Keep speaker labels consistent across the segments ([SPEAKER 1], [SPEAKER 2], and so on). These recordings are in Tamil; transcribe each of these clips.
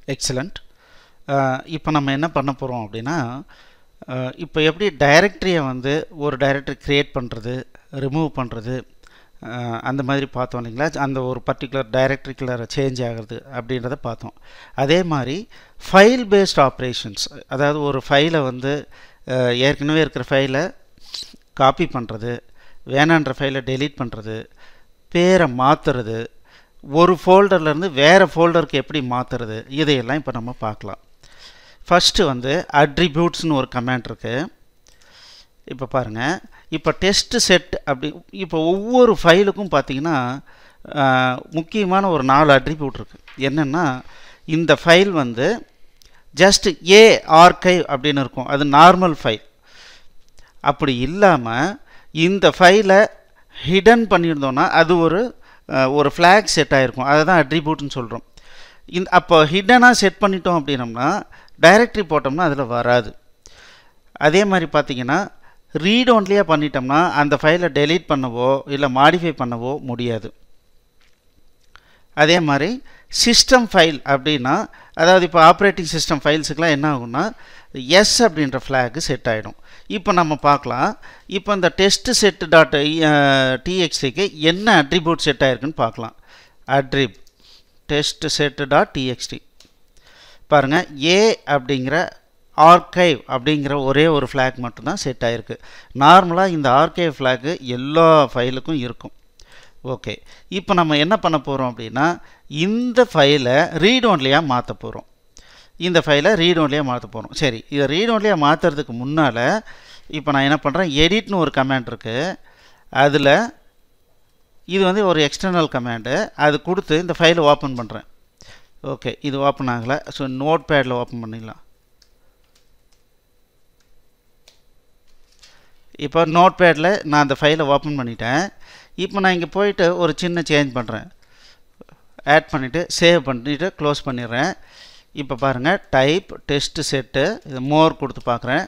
[SPEAKER 1] எக்ஸலண்ட் இப்போ நம்ம என்ன பண்ண போகிறோம் அப்படின்னா இப்போ எப்படி டைரக்டரியை வந்து ஒரு டைரக்டரி க்ரியேட் பண்ணுறது ரிமூவ் பண்ணுறது அந்த மாதிரி பார்த்தோம் இல்லைங்களா அந்த ஒரு பர்டிகுலர் டைரக்டரிக்குள்ள சேஞ்ச் ஆகிறது அப்படின்றத பார்த்தோம் அதே மாதிரி ஃபைல் பேஸ்ட் ஆப்ரேஷன்ஸ் அதாவது ஒரு ஃபைலை வந்து ஏற்கனவே இருக்கிற ஃபைலை காப்பி பண்ணுறது வேணான்ற ஃபைலை டெலீட் பண்ணுறது பேரை மாற்றுறது ஒரு ஃபோல்டர்லேருந்து வேறு ஃபோல்டருக்கு எப்படி மாற்றுறது இதையெல்லாம் இப்போ நம்ம பார்க்கலாம் ஃபஸ்ட்டு வந்து அட்ரிபியூட்ஸ்னு ஒரு கமெண்ட் இருக்குது இப்போ பாருங்கள் இப்போ டெஸ்ட் செட் அப்படி இப்போ ஒவ்வொரு ஃபைலுக்கும் பார்த்தீங்கன்னா முக்கியமான ஒரு நாலு அட்ரிபியூட் இருக்குது என்னென்னா இந்த ஃபைல் வந்து ஜஸ்ட் ஏ ஆர்கைவ் அப்படின்னு இருக்கும் அது நார்மல் ஃபைல் அப்படி இல்லாமல் இந்த ஃபைலை ஹிடன் பண்ணியிருந்தோன்னா அது ஒரு ஒரு ஃப்ளாக் செட் ஆகிருக்கும் அதை தான் அட்ரிபியூட்னு சொல்கிறோம் இந்த அப்போ ஹிடனாக செட் பண்ணிட்டோம் அப்படின்னம்னா டைரக்டரி போட்டோம்னா அதில் வராது அதே மாதிரி பார்த்தீங்கன்னா ரீட் ஒன்லியாக பண்ணிட்டோம்னா அந்த ஃபைலை டெலீட் பண்ணவோ இல்லை மாடிஃபை பண்ணவோ முடியாது அதே மாதிரி சிஸ்டம் ஃபைல் அப்படின்னா அதாவது இப்போ ஆப்ரேட்டிங் சிஸ்டம் ஃபைல்ஸுக்கெலாம் என்ன ஆகும்னா எஸ் அப்படின்ற ஃப்ளாகு செட் ஆகிடும் இப்போ நம்ம பார்க்கலாம் இப்போ இந்த டெஸ்ட் செட் டாட் டிஎக்ஸ்டிக்கு என்ன அட்ரிபியூட் செட் ஆகிருக்குன்னு பார்க்கலாம் attrib test set dot TXT பாருங்கள் ஏ அப்படிங்கிற ஆர்கைவ் அப்படிங்கிற ஒரே ஒரு ஃப்ளாக் மட்டும்தான் செட் ஆகிருக்கு நார்மலாக இந்த ஆர்கைவ் ஃப்ளாகு எல்லா ஃபைலுக்கும் இருக்கும் ஓகே இப்போ நம்ம என்ன பண்ண போகிறோம் அப்படின்னா இந்த ஃபைலை ரீட் ஒன்லியாக மாற்ற போகிறோம் இந்த ஃபைலை ரீட் ஒன்லியாக மாற்ற போகிறோம் சரி இதை ரீட் ஒன்லியாக மாற்றுறதுக்கு முன்னால் இப்போ நான் என்ன பண்ணுறேன் எடிட்னு ஒரு கமெண்ட் இருக்குது அதில் இது வந்து ஒரு எக்ஸ்டர்னல் கமெண்டு அது கொடுத்து இந்த ஃபைலை ஓப்பன் பண்ணுறேன் ஓகே இது ஓப்பன் ஆகலை ஸோ நோட் பேடில் ஓப்பன் பண்ணிடலாம் இப்போ நோட் பேடில் நான் அந்த ஃபைலை ஓப்பன் பண்ணிட்டேன் இப்போ நான் இங்கே போயிட்டு ஒரு சின்ன சேஞ்ச் பண்ணுறேன் ஆட் பண்ணிவிட்டு சேவ் பண்ணிவிட்டு க்ளோஸ் பண்ணிடுறேன் இப்போ பாருங்கள் டைப் டெஸ்ட் செட்டு இது மோர் கொடுத்து பார்க்குறேன்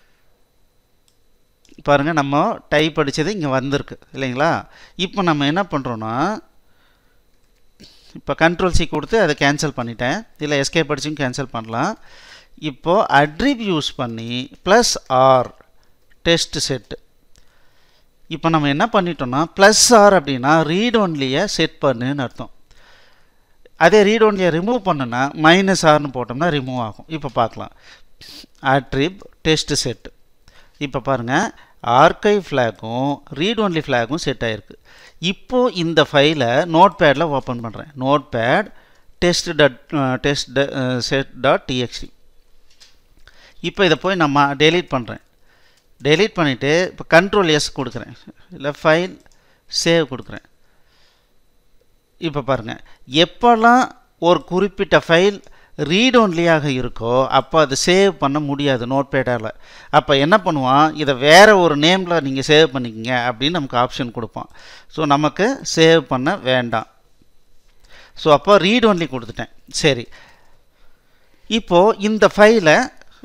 [SPEAKER 1] பாருங்கள் நம்ம டைப் அடித்தது இங்கே வந்திருக்கு இல்லைங்களா இப்போ நம்ம என்ன பண்ணுறோன்னா இப்போ கண்ட்ரோல் சி கொடுத்து அதை கேன்சல் பண்ணிட்டேன் இல்லை எஸ்கேப் அடிச்சும் கேன்சல் பண்ணலாம் இப்போது அட்ரிப் யூஸ் பண்ணி ப்ளஸ் ஆர் டெஸ்ட் செட்டு இப்போ நம்ம என்ன பண்ணிட்டோம்னா ப்ளஸ் ஆர் அப்படின்னா ரீட் ஒன்லியை செட் பண்ணுன்னு அர்த்தம் அதே ரீட் ஒன்லியை ரிமூவ் பண்ணுனா மைனஸ் ஆர்னு போட்டோம்னா ரிமூவ் ஆகும் இப்போ பார்க்கலாம் அட்ரிப் டெஸ்ட் செட் இப்போ பாருங்கள் ஆர்கைவ் ஃப்ளாகும் ரீட் ஒன்லி ஃப்ளாகும் செட் ஆகிருக்கு இப்போது இந்த ஃபைலை நோட் பேடில் ஓப்பன் பண்ணுறேன் notepad test dot test set dot TXT இப்போ இதை போய் நம்ம டெலீட் பண்ணுறேன் டெலீட் பண்ணிவிட்டு இப்போ கண்ட்ரோல் எஸ் கொடுக்குறேன் இல்லை ஃபைல் சேவ் கொடுக்குறேன் இப்போ பாருங்கள் எப்போல்லாம் ஒரு குறிப்பிட்ட ஃபைல் ரீட் ஒன்லியாக இருக்கோ அப்போ அது சேவ் பண்ண முடியாது நோட் பேடால் அப்போ என்ன பண்ணுவான் இதை வேறு ஒரு நேமில் நீங்கள் சேவ் பண்ணிக்கங்க அப்படின்னு நமக்கு ஆப்ஷன் கொடுப்பான் ஸோ நமக்கு சேவ் பண்ண வேண்டாம் ஸோ அப்போ ரீட் ஒன்லி கொடுத்துட்டேன் சரி இப்போது இந்த ஃபைலை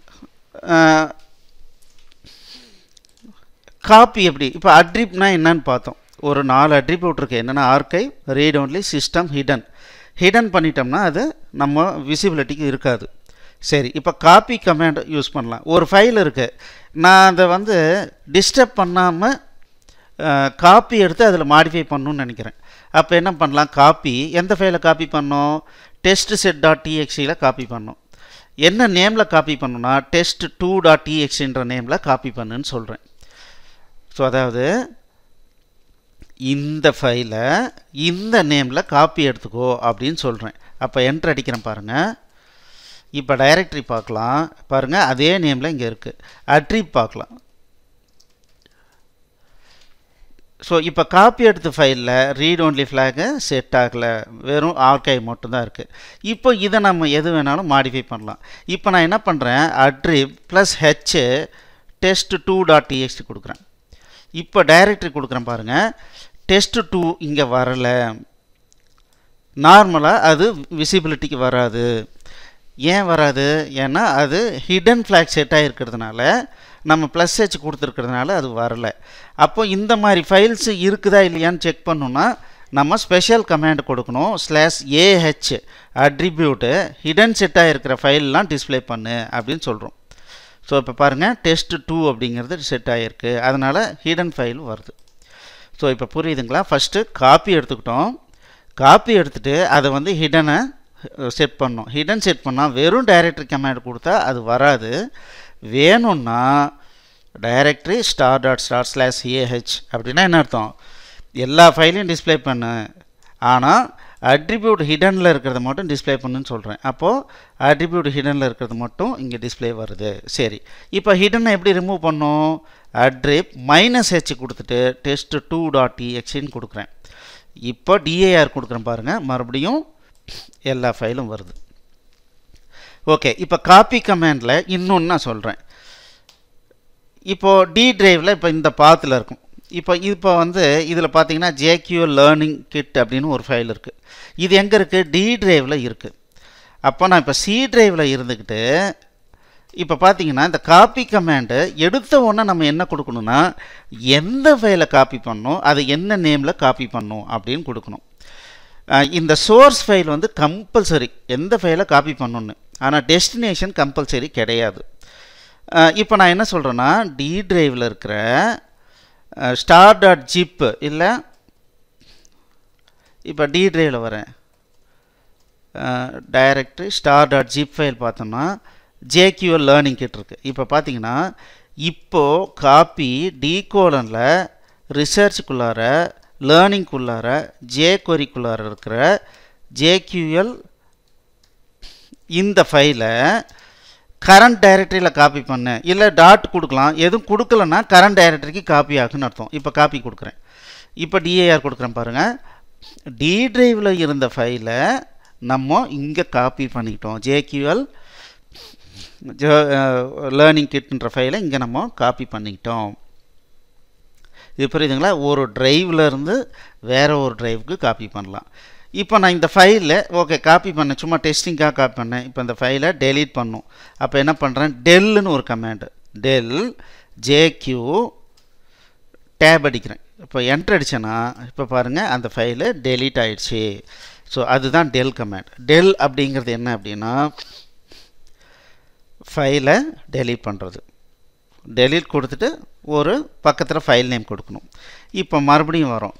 [SPEAKER 1] காப்பி எப்படி இப்போ அட்ரிப்னா என்னன்னு பார்த்தோம் ஒரு நாலு அட்ரிபியூட் இருக்குது என்னென்னா archive read only system hidden hidden பண்ணிட்டோம்னா அது நம்ம விசிபிலிட்டிக்கு இருக்காது சரி இப்போ காப்பி கமாண்ட் யூஸ் பண்ணலாம் ஒரு ஃபைல் இருக்குது நான் அதை வந்து டிஸ்டர்ப் பண்ணாமல் காப்பி எடுத்து அதில் மாடிஃபை பண்ணணும்னு நினைக்கிறேன் அப்போ என்ன பண்ணலாம் காப்பி எந்த ஃபைலை காப்பி பண்ணோம் டெஸ்ட் செட் டாட் டிஎக்ஸியில் காப்பி பண்ணோம் என்ன நேமில் காப்பி பண்ணணும்னா டெஸ்ட் டூ டாட் டிஎக்ஸின்ற நேமில் காப்பி பண்ணுன்னு சொல்கிறேன் ஸோ அதாவது இந்த ஃபைலை இந்த நேமில் காப்பி எடுத்துக்கோ அப்படின்னு சொல்கிறேன் அப்போ என்ட்ரு அடிக்கிறேன் பாருங்கள் இப்போ டைரக்டரி பார்க்கலாம் பாருங்கள் அதே நேமில் இங்கே இருக்குது அட்ரிப் பார்க்கலாம் ஸோ இப்போ காப்பி எடுத்த ஃபைலில் ரீட் ஒன்லி ஃப்ளாகு செட் ஆகலை வெறும் ஆர்கைவ் மட்டும்தான் இருக்குது இப்போ இதை நம்ம எது வேணாலும் மாடிஃபை பண்ணலாம் இப்போ நான் என்ன பண்ணுறேன் attrib plus H test two dot TXT கொடுக்குறேன் இப்போ டைரக்டரி கொடுக்குறேன் பாருங்கள் டெஸ்ட் டூ இங்கே வரலை நார்மலாக அது விசிபிலிட்டிக்கு வராது ஏன் வராது ஏன்னா அது ஹிடன் ஃப்ளாக் செட் ஆகிருக்கிறதுனால நம்ம ப்ளஸ் ஹெச் கொடுத்துருக்கிறதுனால அது வரலை அப்போ இந்த மாதிரி ஃபைல்ஸ் இருக்குதா இல்லையான்னு செக் பண்ணோன்னா நம்ம ஸ்பெஷல் கமாண்ட் கொடுக்கணும் ஸ்லாஷ் ஏஹெச் அட்ரிபியூட்டு ஹிடன் செட்டாக இருக்கிற ஃபைல்லாம் டிஸ்ப்ளே பண்ணு அப்படின்னு சொல்கிறோம் ஸோ இப்போ பாருங்கள் டெஸ்ட் டூ அப்படிங்கிறது செட் ஆகிருக்கு அதனால் ஹிடன் ஃபைல் வருது ஸோ இப்போ புரியுதுங்களா ஃபஸ்ட்டு காப்பி எடுத்துக்கிட்டோம் காப்பி எடுத்துகிட்டு அதை வந்து ஹிடனை செட் பண்ணோம் ஹிடன் செட் பண்ணால் வெறும் டைரக்டரி கமாண்ட் கொடுத்தா அது வராது வேணும்னா directory star dot star slash AH அப்படின்னா என்ன அர்த்தம் எல்லா ஃபைலையும் டிஸ்ப்ளே பண்ணு ஆனால் அட்ரிபியூட் ஹிடனில் இருக்கிறத மட்டும் டிஸ்ப்ளே பண்ணுன்னு சொல்கிறேன் அப்போது அட்ரிபியூட் ஹிடனில் இருக்கிறது மட்டும் இங்கே டிஸ்ப்ளே வருது சரி இப்போ ஹிடனை எப்படி ரிமூவ் பண்ணோம் அட்ரிப் மைனஸ் ஹெச் கொடுத்துட்டு டெஸ்ட் டூ டாட் டிஎக்ஸின்னு கொடுக்குறேன் இப்போ டிஏஆர் கொடுக்குறேன் பாருங்கள் மறுபடியும் எல்லா ஃபைலும் வருது ஓகே இப்போ காப்பி கமாண்டில் இன்னொன்று நான் சொல்கிறேன் இப்போது டி டிரைவில் இப்போ இந்த பாத்தில் இருக்கும் இப்போ இப்போ வந்து இதில் பார்த்தீங்கன்னா ஜேக்யூ லேர்னிங் கிட் அப்படின்னு ஒரு ஃபைல் இருக்குது இது எங்கே இருக்குது டி டிரைவில் இருக்குது அப்போ நான் இப்போ சி டிரைவில் இருந்துக்கிட்டு இப்போ பார்த்தீங்கன்னா இந்த காப்பி கமாண்டு எடுத்த உடனே நம்ம என்ன கொடுக்கணும்னா எந்த ஃபைலை காப்பி பண்ணணும் அது என்ன நேமில் காப்பி பண்ணணும் அப்படின்னு கொடுக்கணும் இந்த சோர்ஸ் ஃபைல் வந்து கம்பல்சரி எந்த ஃபைலை காப்பி பண்ணணுன்னு ஆனால் டெஸ்டினேஷன் கம்பல்சரி கிடையாது இப்போ நான் என்ன சொல்கிறேன்னா டி டிரைவில் இருக்கிற ஸ்டார் டாட் ஜிப்பு இல்லை இப்போ டி டிரைவில் வரேன் directory star dot zip file பார்த்தோம்னா ஜேக்யூஎல் லேர்னிங் கிட் இருக்குது இப்போ பார்த்தீங்கன்னா இப்போது காப்பி டி கோலனில் ரிசர்ச்சுக்குள்ளார லேர்னிங்குள்ளார ஜே கொரிக்குள்ளார இருக்கிற ஜேக்யூஎல் இந்த ஃபைலை கரண்ட் டைரக்டரியில் காப்பி பண்ணு இல்லை டாட் கொடுக்கலாம் எதுவும் கொடுக்கலன்னா கரண்ட் டைரக்டரிக்கு காப்பி ஆகுன்னு அர்த்தம் இப்போ காப்பி கொடுக்குறேன் இப்போ டிஏஆர் கொடுக்குறேன் பாருங்கள் டி டிரைவில் இருந்த ஃபைலை நம்ம இங்கே காப்பி பண்ணிக்கிட்டோம் ஜேக்யூஎல் லேர்னிங் கிட்ன்ற ஃபைலை இங்கே நம்ம காப்பி பண்ணிக்கிட்டோம் இது புரியுதுங்களா ஒரு டிரைவில் இருந்து வேறு ஒரு டிரைவுக்கு காப்பி பண்ணலாம் இப்போ நான் இந்த ஃபைலில் ஓகே காப்பி பண்ணேன் சும்மா டெஸ்டிங்காக காப்பி பண்ணேன் இப்போ இந்த ஃபைலை டெலீட் பண்ணும் அப்போ என்ன பண்ணுறேன் டெல்லுன்னு ஒரு கமாண்டு டெல் ஜேக்யூ டேப் அடிக்கிறேன் இப்போ என்ட்ரு அடித்தேன்னா இப்போ பாருங்கள் அந்த ஃபைலு டெலீட் ஆகிடுச்சு ஸோ அதுதான் டெல் கமாண்ட் டெல் அப்படிங்கிறது என்ன அப்படின்னா ஃபைலை டெலீட் பண்ணுறது டெலீட் கொடுத்துட்டு ஒரு பக்கத்தில் ஃபைல் நேம் கொடுக்கணும் இப்போ மறுபடியும் வரும்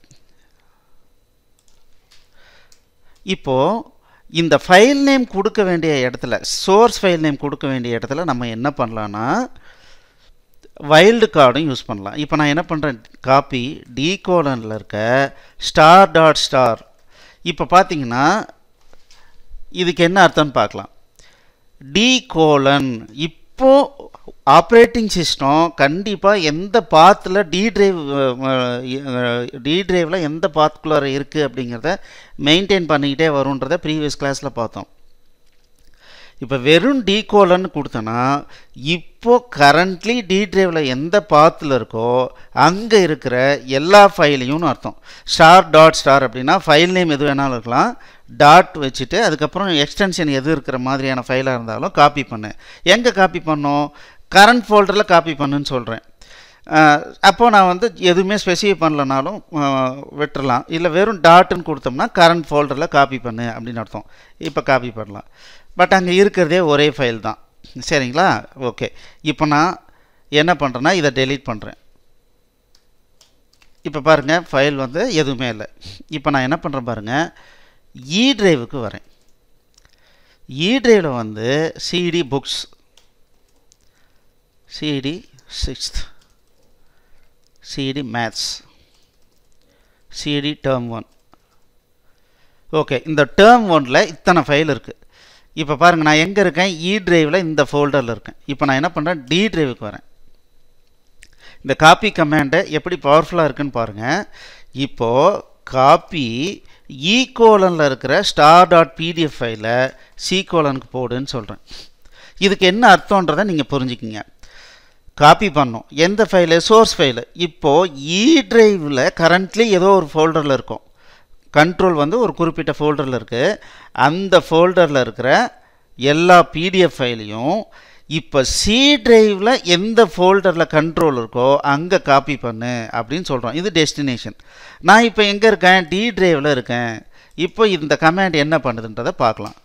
[SPEAKER 1] இப்போது இந்த ஃபைல் நேம் கொடுக்க வேண்டிய இடத்துல சோர்ஸ் ஃபைல் நேம் கொடுக்க வேண்டிய இடத்துல நம்ம என்ன பண்ணலான்னா வைல்டு கார்டும் யூஸ் பண்ணலாம் இப்போ நான் என்ன பண்ணுறேன் காப்பி டி கோலனில் இருக்க ஸ்டார் டாட் ஸ்டார் இப்போ பார்த்தீங்கன்னா இதுக்கு என்ன அர்த்தம்னு பார்க்கலாம் டி கோலன் இப்போ ஆப்ரேட்டிங் சிஸ்டம் கண்டிப்பாக எந்த பாத்தில் டி டிரைவ் டி டிரைவில் எந்த பாத்துக்குள்ளார இருக்குது அப்படிங்கிறத மெயின்டைன் பண்ணிக்கிட்டே வரும்ன்றத ப்ரீவியஸ் கிளாஸில் பார்த்தோம் இப்போ வெறும் டி கோலன்னு கொடுத்தோன்னா இப்போ கரண்ட்லி டி டிரைவில் எந்த பாத்தில் இருக்கோ அங்கே இருக்கிற எல்லா ஃபைலையும்னு அர்த்தம் ஸ்டார் டாட் ஸ்டார் அப்படின்னா ஃபைல் நேம் எது வேணாலும் இருக்கலாம் டாட் வச்சுட்டு அதுக்கப்புறம் எக்ஸ்டென்ஷன் எது இருக்கிற மாதிரியான ஃபைலாக இருந்தாலும் காப்பி பண்ணு எங்கே காப்பி பண்ணோம் கரண்ட் ஃபோல்டரில் காப்பி பண்ணுன்னு சொல்கிறேன் அப்போது நான் வந்து எதுவுமே ஸ்பெசிஃபை பண்ணலனாலும் விட்டுறலாம் இல்லை வெறும் டாட்டுன்னு கொடுத்தோம்னா கரண்ட் ஃபோல்டரில் காப்பி பண்ணு அப்படின்னு அர்த்தம் இப்போ காப்பி பண்ணலாம் பட் அங்கே இருக்கிறதே ஒரே ஃபைல் தான் சரிங்களா ஓகே இப்போ நான் என்ன பண்ணுறேன்னா இதை டெலீட் பண்ணுறேன் இப்போ பாருங்கள் ஃபைல் வந்து எதுவுமே இல்லை இப்போ நான் என்ன பண்ணுறேன் பாருங்கள் இ டிரைவுக்கு வரேன் இ டிரைவில் வந்து CD books CD sixth CD maths CD term one okay இந்த டேர்ம் ஒனில் இத்தனை ஃபைல் இருக்குது இப்போ பாருங்கள் நான் எங்கே இருக்கேன் இ டிரைவில் இந்த ஃபோல்டரில் இருக்கேன் இப்போ நான் என்ன பண்ணுறேன் டி டிரைவுக்கு வரேன் இந்த காப்பி கமாண்டை எப்படி பவர்ஃபுல்லாக இருக்குன்னு பாருங்கள் இப்போது காப்பி இ கோலனில் இருக்கிற ஸ்டார் டாட் பிடிஎஃப் ஃபைலை சி கோலனுக்கு போடுன்னு சொல்கிறேன் இதுக்கு என்ன அர்த்தன்றதை நீங்கள் புரிஞ்சுக்கிங்க காப்பி பண்ணோம் எந்த ஃபைலு சோர்ஸ் ஃபைலு இப்போது இ டிரைவில் கரண்ட்லி ஏதோ ஒரு ஃபோல்டரில் இருக்கும் கண்ட்ரோல் வந்து ஒரு குறிப்பிட்ட ஃபோல்டரில் இருக்குது அந்த ஃபோல்டரில் இருக்கிற எல்லா பிடிஎஃப் ஃபைலையும் இப்போ சி டிரைவில் எந்த ஃபோல்டரில் கண்ட்ரோல் இருக்கோ அங்கே காப்பி பண்ணு அப்படின்னு சொல்கிறோம் இது டெஸ்டினேஷன் நான் இப்போ எங்கே இருக்கேன் டி டிரைவில் இருக்கேன் இப்போ இந்த கமாண்ட் என்ன பண்ணுதுன்றதை பார்க்கலாம்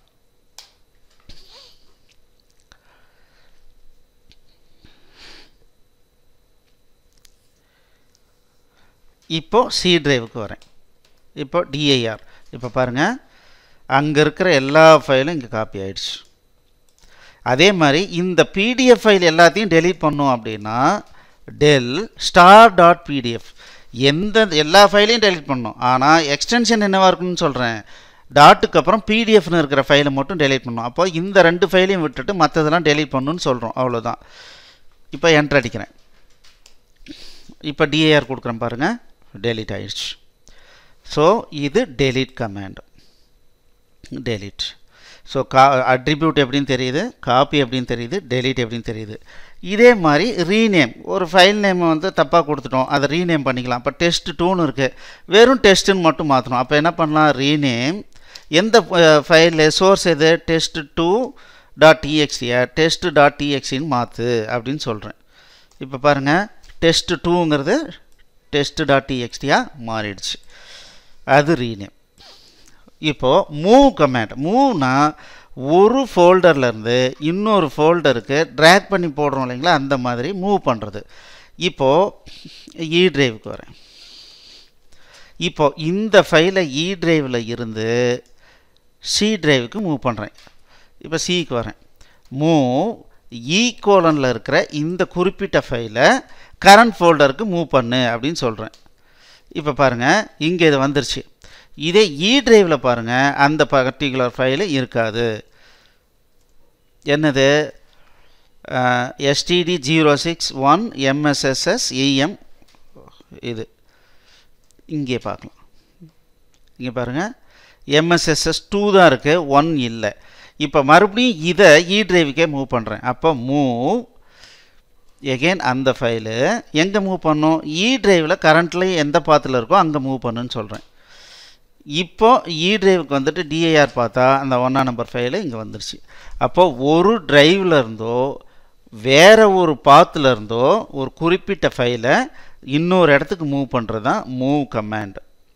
[SPEAKER 1] இப்போ சி டிரைவுக்கு வரேன் இப்போ டிஐஆர் இப்போ பாருங்கள் அங்கே இருக்கிற எல்லா ஃபைலும் இங்கே காப்பி ஆயிடுச்சு அதே மாதிரி இந்த பிடிஎஃப் ஃபைல் எல்லாத்தையும் டெலீட் பண்ணோம் அப்படின்னா டெல் ஸ்டார் டாட் பிடிஎஃப் எந்த எல்லா ஃபைலையும் டெலீட் பண்ணணும் ஆனால் எக்ஸ்டென்ஷன் என்னவாக இருக்குன்னு சொல்கிறேன் டாட்டுக்கு அப்புறம் பிடிஎஃப்னு இருக்கிற ஃபைலை மட்டும் டெலீட் பண்ணணும் அப்போ இந்த ரெண்டு ஃபைலையும் விட்டுட்டு மற்றதெல்லாம் டெலீட் பண்ணணும்னு சொல்கிறோம் அவ்வளோதான் இப்போ என்ட்ரு அடிக்கிறேன் இப்போ டிஏஆர் கொடுக்குறேன் பாருங்கள் டெலீட் ஆயிடுச்சு ஸோ இது டெலீட் கமாண்ட் டெலீட் ஸோ கா அட்ரிபியூட் எப்படின்னு தெரியுது காப்பி எப்படின்னு தெரியுது டெலீட் எப்படின்னு தெரியுது இதே மாதிரி ரீநேம் ஒரு ஃபைல் நேம் வந்து தப்பாக கொடுத்துட்டோம் அதை ரீநேம் பண்ணிக்கலாம் இப்போ டெஸ்ட் டூன்னு இருக்குது வெறும் டெஸ்ட்டுன்னு மட்டும் மாற்றணும் அப்போ என்ன பண்ணலாம் ரீநேம் எந்த ஃபைலு சோர்ஸ் எது டெஸ்ட் டூ டாட் டிஎக்ஸியா டெஸ்ட் டாட் டிஎக்ஸின்னு மாற்று அப்படின்னு சொல்கிறேன் இப்போ பாருங்கள் டெஸ்ட் டூங்கிறது டெஸ்ட் டாட் டிஎக்ஸ்டியாக மாறிடுச்சு அது ரீநேம் இப்போது மூவ் கமேண்ட் மூவ்னா ஒரு ஃபோல்டர்லேருந்து இன்னொரு ஃபோல்டருக்கு ட்ராக் பண்ணி போடுறோம் இல்லைங்களா அந்த மாதிரி மூவ் பண்ணுறது இப்போது இ டிரைவுக்கு வரேன் இப்போ இந்த ஃபைலை இ டிரைவில் இருந்து சி டிரைவுக்கு மூவ் பண்ணுறேன் இப்போ சிக்கு வரேன் மூவ் இ கோலனில் இருக்கிற இந்த குறிப்பிட்ட ஃபைலை கரண்ட் ஃபோல்டருக்கு மூவ் பண்ணு அப்படின்னு சொல்கிறேன் இப்போ பாருங்கள் இங்கே இது வந்துருச்சு இதே இ டிரைவில் பாருங்கள் அந்த பர்டிகுலர் ஃபைலு இருக்காது என்னது STD zero six one MSSS EM இது இங்கே பார்க்கலாம் இங்கே பாருங்கள் எம்எஸ்எஸ்எஸ் டூ தான் இருக்குது ஒன் இல்லை இப்போ மறுபடியும் இதை இ டிரைவுக்கே மூவ் பண்ணுறேன் அப்போ மூவ் எகெயின் அந்த ஃபைலு எங்கே மூவ் பண்ணும் இ டிரைவில் கரண்ட்லேயே எந்த பாத்தில் இருக்கோ அங்கே மூவ் பண்ணுன்னு சொல்கிறேன் இப்போ இ டிரைவுக்கு வந்துட்டு டிஐஆர் பார்த்தா அந்த ஒன்றா நம்பர் ஃபைலு இங்கே வந்துருச்சு அப்போது ஒரு டிரைவில் இருந்தோ வேறு ஒரு பாத்தில் இருந்தோ ஒரு குறிப்பிட்ட ஃபைலை இன்னொரு இடத்துக்கு மூவ் பண்ணுறது தான் மூவ் கமாண்ட்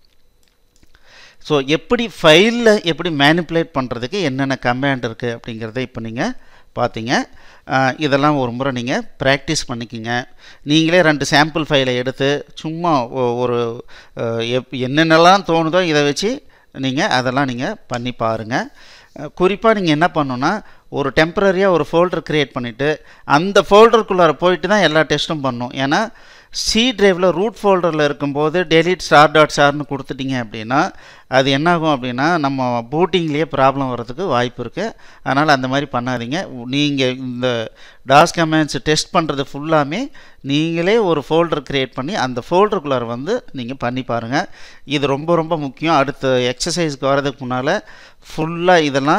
[SPEAKER 1] ஸோ எப்படி ஃபைலில் எப்படி மேனிப்புலேட் பண்ணுறதுக்கு என்னென்ன கமாண்ட் இருக்குது அப்படிங்கிறத இப்போ நீங்கள் பார்த்தீங்க இதெல்லாம் ஒரு முறை நீங்கள் ப்ராக்டிஸ் பண்ணிக்கோங்க நீங்களே ரெண்டு சாம்பிள் ஃபைலை எடுத்து சும்மா ஒரு எப் என்னென்னலாம் தோணுதோ இதை வச்சு நீங்கள் அதெல்லாம் நீங்கள் பண்ணி பாருங்கள் குறிப்பாக நீங்கள் என்ன பண்ணணுன்னா ஒரு டெம்பரரியாக ஒரு ஃபோல்டர் க்ரியேட் பண்ணிவிட்டு அந்த ஃபோல்டருக்குள்ளார போயிட்டு தான் எல்லா டெஸ்ட்டும் பண்ணணும் ஏன்னா சி டிரைவில் ரூட் ஃபோல்டரில் இருக்கும்போது டெலிட் ஸ்டார் டாட் ஸ்டார்னு கொடுத்துட்டீங்க அப்படின்னா அது என்னாகும் அப்படின்னா நம்ம பூட்டிங்லேயே ப்ராப்ளம் வர்றதுக்கு வாய்ப்பு இருக்குது அதனால் அந்த மாதிரி பண்ணாதீங்க நீங்கள் இந்த டாஸ் கமெண்ட்ஸ் டெஸ்ட் பண்ணுறது ஃபுல்லாமே நீங்களே ஒரு ஃபோல்டர் க்ரியேட் பண்ணி அந்த ஃபோல்டருக்குள்ளார வந்து நீங்கள் பண்ணி பாருங்கள் இது ரொம்ப ரொம்ப முக்கியம் அடுத்த எக்ஸசைஸ்க்கு வர்றதுக்கு முன்னால் ஃபுல்லாக இதெல்லாம்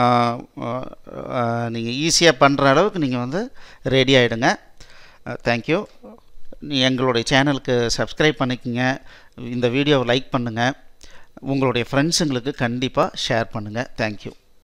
[SPEAKER 1] நீங்கள் ஈஸியாக பண்ணுற அளவுக்கு நீங்கள் வந்து ரெடி ஆகிடுங்க தேங்க்யூ எங்களுடைய சேனலுக்கு சப்ஸ்கிரைப் பண்ணிக்கோங்க இந்த வீடியோவை லைக் பண்ணுங்கள் உங்களுடைய ஃப்ரெண்ட்ஸுங்களுக்கு கண்டிப்பாக ஷேர் பண்ணுங்கள் தேங்க்யூ